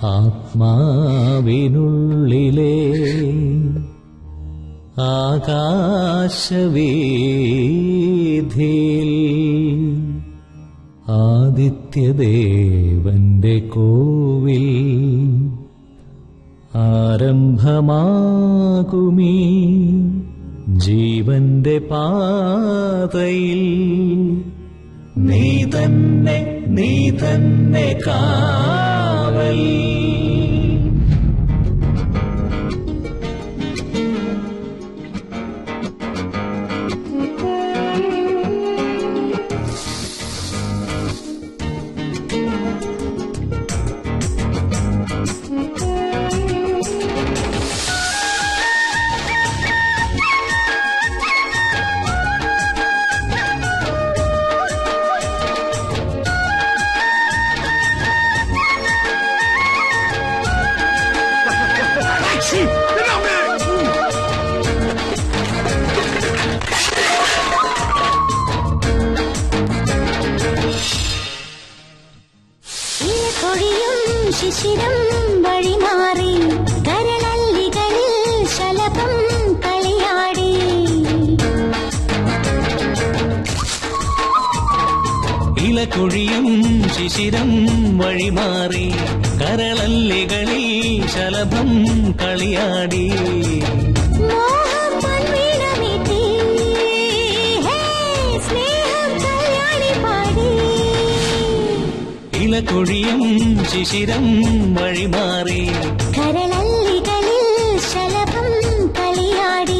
ആത്മാവിനുള്ളിലെ ആകാശവീഥിയിൽ ആദിത്യദേവന്റെ കോവിൽ ആരംഭമാകുമീ ജീവന്റെ പാതയിൽ നീ തന്നെ നീ തന്നെ കാവൽ ഇലക്കൊഴിയും ശിശിരം വഴിമാറി കരളല്ലികളിൽ ശലഭം കളിയാടി ഇലക്കൊഴിയും ശിശിരം വഴിമാറി കരളല്ലികളിൽ ശലഭം കളിയാടി മോഹം പൊൻവീണമീട്ടി ഹേ സ്നേഹം കല്യാണി പാടി ഇലക്കൊഴിയും ശിശിരം വഴിമാറി കരളല്ലികളിൽ ശലഭം കളിയാടി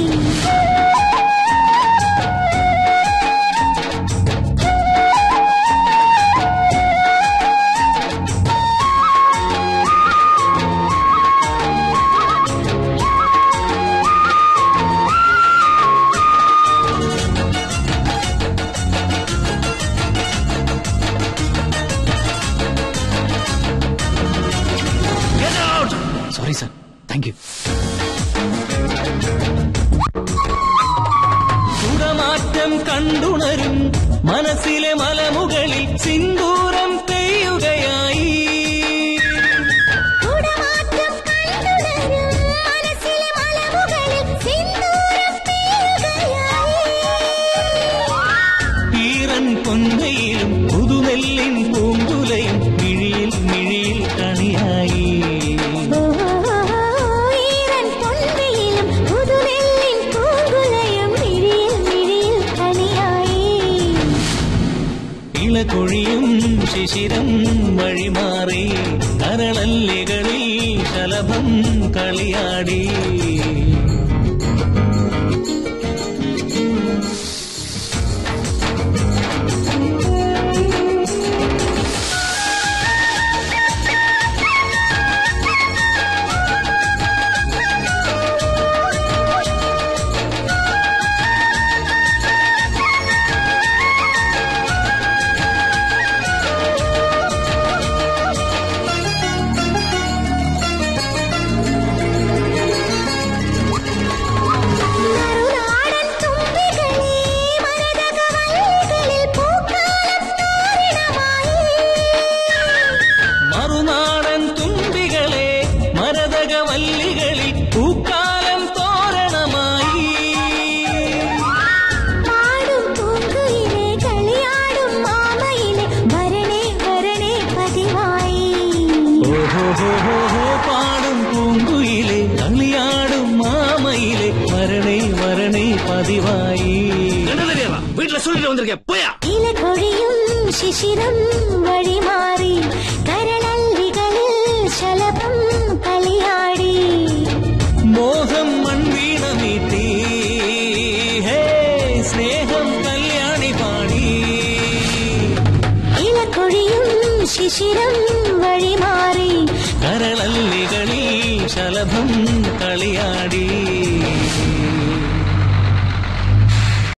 സോറി സർ താങ്ക് യു കുടമാറ്റം കണ്ടുണരും മനസ്സിലെ മലമുകളിൽ സിന്ദൂരം പെയ്യുകയായി കുടമാറ്റം കണ്ടുണരും മനസ്സിലെ മലമുകളിൽ സിന്ദൂരം പെയ്യുകയായി. ഈറൻ പൊന്നയിലും പുതുനെല്ലിൻ പൂങ്കുലയും മിഴിയിൽ മിഴിയിൽ കണിയായി ഓ, ഈറൻ പൊൻവെയിലും പുതുനെല്ലിൻ പൂങ്കുലയും മിഴിയിൽ മിഴിയിൽ കണിയായി. ഇളകൊഴിയും ശിശിരം വഴിമാറി കരളല്ലികളിൽ ശലഭം കളിയാടി മറുനാടൻ തുമ്പികളെ മരതകവള്ളികളിൽ പൂക്കാലം തോരണമായി. മറുനാടൻ തുമ്പികളെ മരതകവല്ലികളിൽ പൂക്കാലം തോരണമായി പാടും പൂങ്കുയിലെ കളിയാടും മാമയിലെ വരണേ വരണേ പതിവായി ഓഹോഹോഹോ പാടും പൂങ്കുയിലെ കളിയാടും മാമയിലെ വരണേ വരണേ പതിവായി வீட்டுல சொல்லிட்டு வந்திருக்கேன் போயா ഇലകൊഴിയും ശിശിരം വഴിമാറി കരളല്ലികളിൽ ശലഭം കളിയാടി മോഹം മൺവീണമീട്ടി ഹേ സ്നേഹം കല്യാണി പാടി ഇലക്കൊഴിയും ശിശിരം വഴിമാറി കരളല്ലികളിൽ ശലഭം കളിയാടി